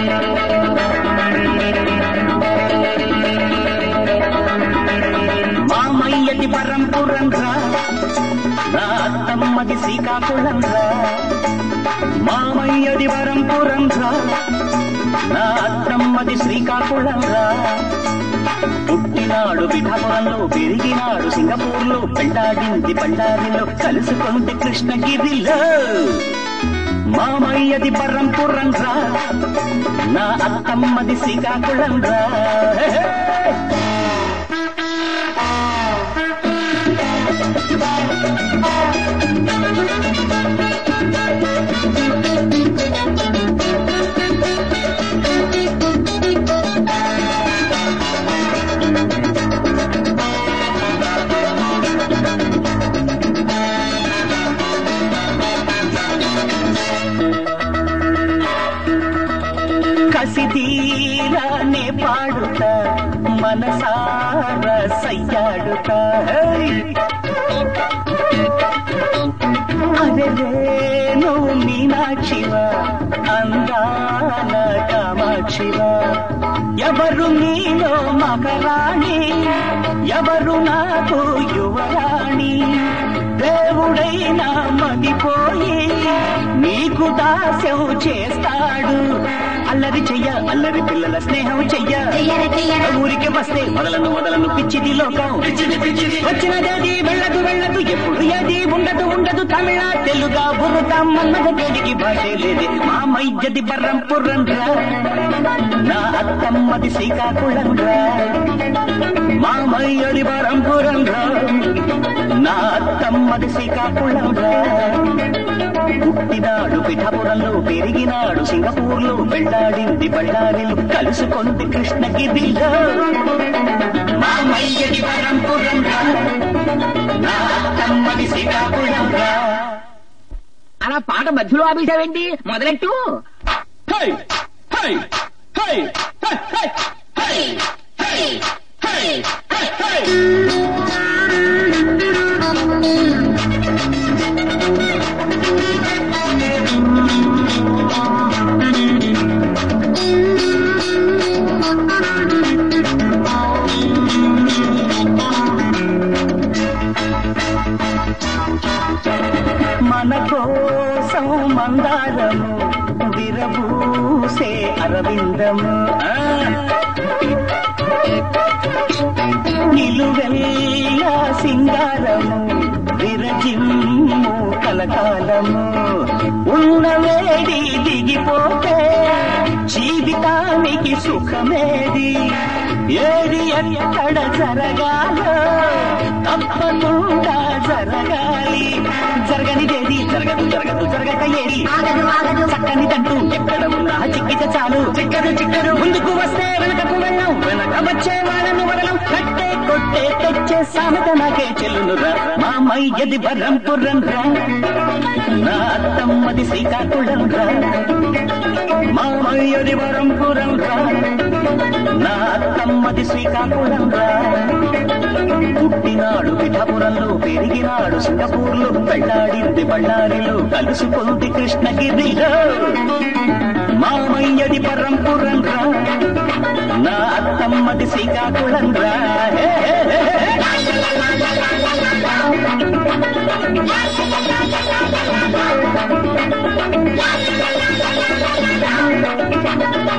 మామయ్యది పరంపురం రా నా అత్తమ్మది శ్రీకాకుళం రా మామయ్యది పరంపురం రా నా అత్తమ్మది శ్రీకాకుళం రా పుట్టినాడు పిఠాపురంలో పెరిగినాడు సింగపూర్లో పెళ్ళాడింది బళ్ళారిలో కలుసుకుంది కృష్ణగిరిలో మామయ్యది పరంపురం రా నా అత్తమ్మది శ్రీకాకుళం రా హే, హే. కసిదీరానే పాడుతా మనసార సయ్యాడుతా హై! అరెరే నువ్వు మీనాక్షివా అందాల కామాక్షివా ఎవరు నీలో మకరాణి ఎవరు నాకు యువరాణి దేవుడైనా మదిపోయి నీకు దాస్యం చేస్తాడు అల్లరి చెయ్య అల్లరి పిల్లల స్నేహం చెయ్య చెయ్యర చెయ్యర ఊరికి వస్తే వదలను వదలను పిచ్చిది లోకం వచ్చినది వెళ్ళదు వెళ్ళదు ఎప్పుడు ఏది ఉండదు ఉండదు తమిళ తెలుగా బుర్రత మన్మథ గడికి భాషే లేదే మా మైజది బర్రం పుర్రం రా నా అత్తమ్మది శ్రీకాకుళం రా మా మయ్యది బర్రం పురం రా నా అత్తమ్మది శ్రీకాకుళం రా పుట్టినాడు పిఠాపురంలో పెరిగినాడు సింగపూర్లో వెళ్ళాడింది బళ్ళారిలో కలుసుకొంది కృష్ణగిరిలో మా మయ్యది పరంపురం రా నా అత్తమ్మది శ్రీకాకుళం రా అలా పాట మధ్యలో ఆపేశావేంటి మొదలెట్టు హై హై హై హై హై హై హై హై హై హై మన కోసం మందారము విరబూసే అరవిందము ఆ. నిలువెల్లా సింగారము విరజిమ్ము కలకాలము ఉన్న వేడి దిగిపోతే జీవితానికి సుఖమేది ఏది ఎక్కడ జరగాలో తప్పకుండా జరగాలి జరగనిదేది జరగదు జరగదు జరగక ఏది ఆగదు ఆగదు చక్కని తంటూ ఎక్కడ ఉన్నా చిక్కితే చాలు చిక్కదు చిక్కదు ముందుకు వస్తే వెనకకు వెళ్ళం వెనక వచ్చే వాళ్ళను వదలం కట్టే కొట్టే తెచ్చే సామెత నాకే చెల్లునురా మా మయ్యది బర్రం పుర్రం రా నా అత్తమ్మది శ్రీకాకుళం రా మా మయ్యది బరం పురం రా నా అత్తమ్మది శ్రీకాకుళం రా పుట్టినాడు పిఠాపురంలో పెరిగినాడు సింగపూర్లో పెళ్ళాడింది బళ్ళారిలో కలుసుకుంది కృష్ణగిరిలో మామయ్యది పరంపురం రా నా అత్తమ్మది శ్రీకాకుళం రా హే, హే, హే, హే. La la la la la la la la la.